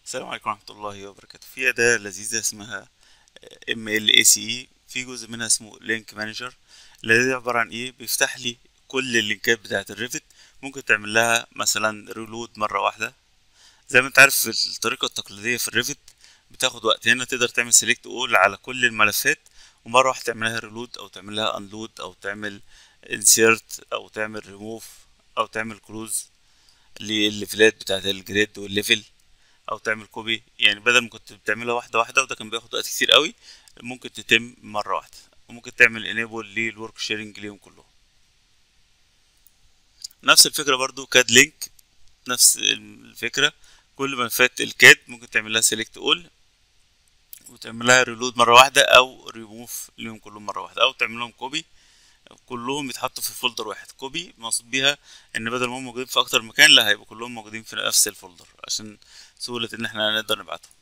السلام عليكم ورحمة الله وبركاته في أداة لذيذة اسمها MLACE في جزء منها اسمه لينك مانجر الأداة دي عبارة عن إيه بيفتح لي كل اللينكات بتاعة الريفت ممكن تعمل لها مثلا ريلود مرة واحدة زي ما انت عارف في الطريقة التقليدية في الريفت بتاخد وقت هنا تقدر تعمل سيلكت اول على كل الملفات ومرة واحدة تعملها ريلود أو تعملها انلود أو تعمل انسيرت أو تعمل ريموف أو تعمل كلوز للليفلات بتاعة الجريد والليفل او تعمل كوبي يعني بدل ما كنت بتعملها واحده واحده وده كان بياخد وقت كتير قوي ممكن تتم مره واحده وممكن تعمل انيبل للورك شيرنج ليهم كلهم نفس الفكره برضو كاد لينك نفس الفكره كل ملفات الكاد ممكن تعمل لها سيلكت اول وتعمل لها ريلود مره واحده او ريموف ليهم كلهم مره واحده او تعمل لهم كوبي كلهم يتحطوا في فولدر واحد كوبي مقصود بيها ان بدل ما هم موجودين في اكتر مكان لا هيبقوا كلهم موجودين في نفس الفولدر عشان سهولة ان احنا نقدر نبعتهم